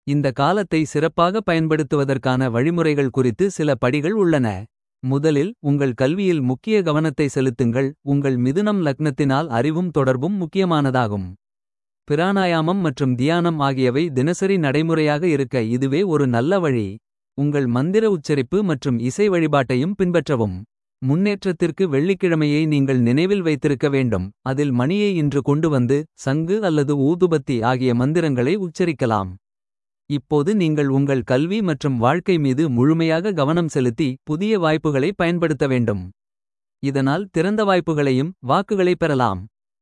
இந்த காலத்தை சிறப்பாக பயன்படுத்துவதற்கான வழிமுறைகள் குறித்து சில படிகள் உள்ளன. முதலில் உங்கள் கல்வியில் முக்கிய கவனத்தை செலுத்துங்கள். உங்கள் மிதுனம் லக்னத்தினால் அறிவும் தொடர்பும் முக்கியமானதாகும். பிராணாயாமம் மற்றும் தியானம் ஆகியவை தினசரி நடைமுறையாக இருக்க இதுவே ஒரு நல்ல வழி. உங்கள் மந்திர உச்சரிப்பு மற்றும் இசை வழிபாட்டையும் பின்பற்றவும். முன்னேற்றத்திற்கு வெள்ளிக்கிழமையை நீங்கள் நினைவில் வைத்திருக்க வேண்டும். அதில் மணியை இன்று கொண்டு வந்து சங்கு அல்லது ஊதுபத்தி ஆகிய மந்திரங்களை உச்சரிக்கலாம். இப்போது நீங்கள் உங்கள் கல்வி மற்றும் வாழ்க்கை மீது முழுமையாக கவனம் செலுத்தி. புதிய வாய்ப்புகளை பயன்படுத்த வேண்டும். இதனால் திறந்த வாய்ப்புகளையும் வாக்குகளை பெறலாம்.